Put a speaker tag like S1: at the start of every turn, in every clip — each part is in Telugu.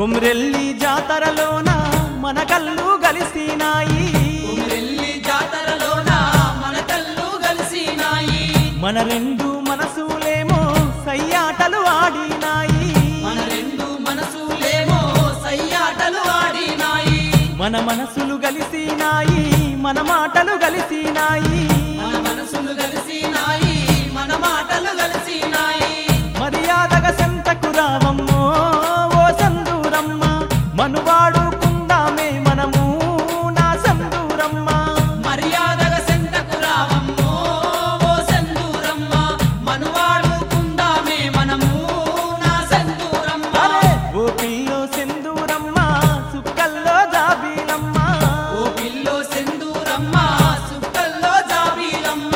S1: కొమ్రెల్లి జాతరలోన మన కళ్ళు కలిసినాయి
S2: కుమిరెల్లి జాతరలోన మన కళ్ళు కలిసినాయి
S1: మన రెండు మనసులేమో సయ్యాటలు ఆడినాయి
S2: మన రెండు మనసులేమో సయ్యాటలు ఆడినాయి
S1: మన మనసులు కలిసినాయి మన మాటలు కలిసినాయి
S2: మన మనసులు కలిసినాయి మన మాటలు కలిసినాయి
S1: మర్యాదగా సంతకు రావమ్మో ఓ సందూరమ్మ మనువాడుకుందామే మనము నా సందూరమ్మ
S2: మర్యాదగా సెంతకు రావమ్మో ఓ సెందూరమ్మ మనువాడుకుందామే మనము నా సెందూరమ్మ
S1: అరే ఓ పిల్లో సెందూరమ్మ సుక్కల్లో జాబీలమ్మ
S2: ఓ పిల్లో సెందూరమ్మ సుక్కల్లో జాబీలమ్మ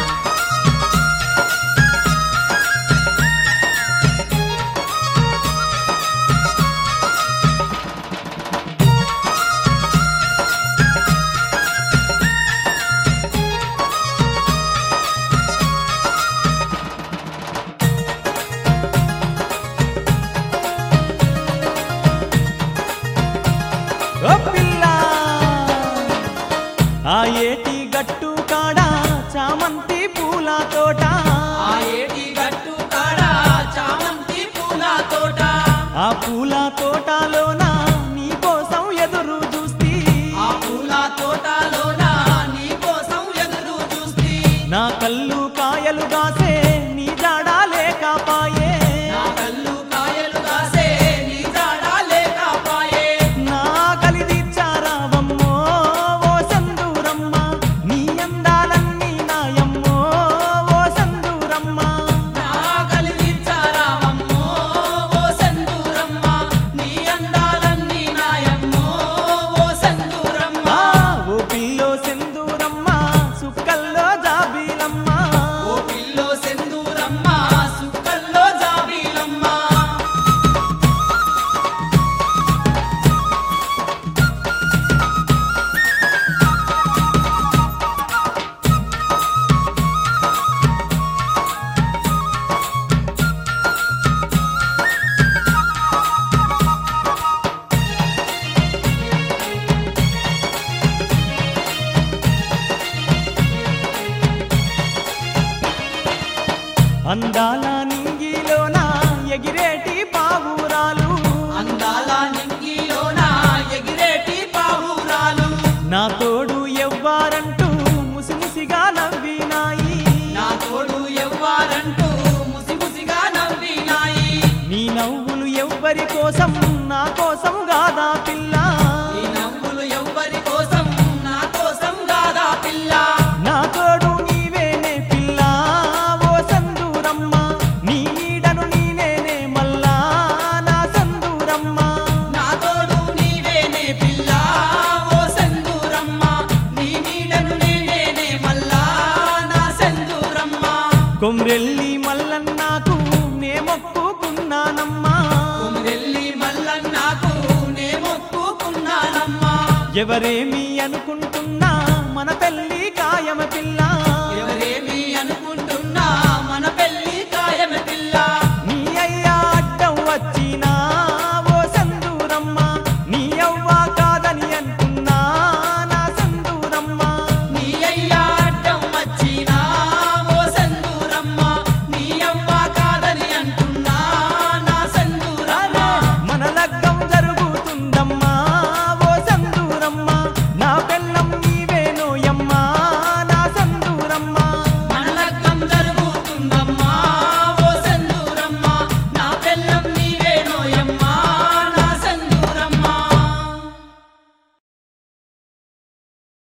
S1: ఓ పిల్ల ఆ ఏటి గట్టు కాడ చామంతి పూల తోట
S2: ఆ ఏటి గట్టు కాడ చామంతి పూల తోట
S1: ఆ పూల తోటలోన నీ కోసం ఎదురు చూస్తీ
S2: ఆ పూల తోటలోన నీ కోసం ఎదురు చూస్తీ
S1: నా కళ్ళు కాయలు కాసే నీ జాడా లేకపాయే
S2: నా కళ్ళు కాయలు కాసే నీ జాడ లేకపాయే
S1: నా కలిదిచ్చారావమ్మో ఓ సందూరమ్మ నీ అందాలన్నీ నాయమ్మో ఓ సందూరమ్మ
S2: నా కలిగించారామమ్మో ఓ సందూరమ్మ నీ అందాలన్నీ నాయమ్మో ఓ సందూరమ్మ
S1: ఆ ఓ పిల్లో సెందూరమ్మ సుక్కల్లో జాబీలమ్మ
S2: ఓ పిల్లో సెందూరమ్మ సుక్కల్లో జాబీలమ్మ
S1: అందాల నింగిలోన ఎగిరేటి పావురాలు
S2: అందాల నింగిలోన ఎగిరేటి పావురాలు
S1: నా తోడు ఎవ్వారంటూ ముసిముసిగా నవ్వినాయి
S2: నా తోడు ఎవ్వారంటూ ముసిముసిగా నవ్వినాయి
S1: నీ నవ్వులు ఎవ్వరి కోసం నా కోసం గాదా పిల్ల
S2: ఈ నవ్వులు ఎవ్వరి కోసం నా కోసం కాదా పిల్ల
S1: నా తోడు నీవేనే పిల్ల ఓ సందూరమ్మ నీ నీడను నీనేనే మల్లా నా సందూరమ్మ
S2: నా తోడు నీవేనే పిల్ల ఓ సందూరమ్మ నీ నీడను నేనేనే మల్లా నా సందూరమ్మ
S1: కొమ్రెల్లి మల్లన్నాకు నే మొక్కుకున్నానమ్మా
S2: కుమిరెల్లి మల్లన్నాకు నే మొక్కుకున్నానమ్మా
S1: ఎవరేమి అనుకుంటున్నా మన పెళ్లి కాయమ పిల్ల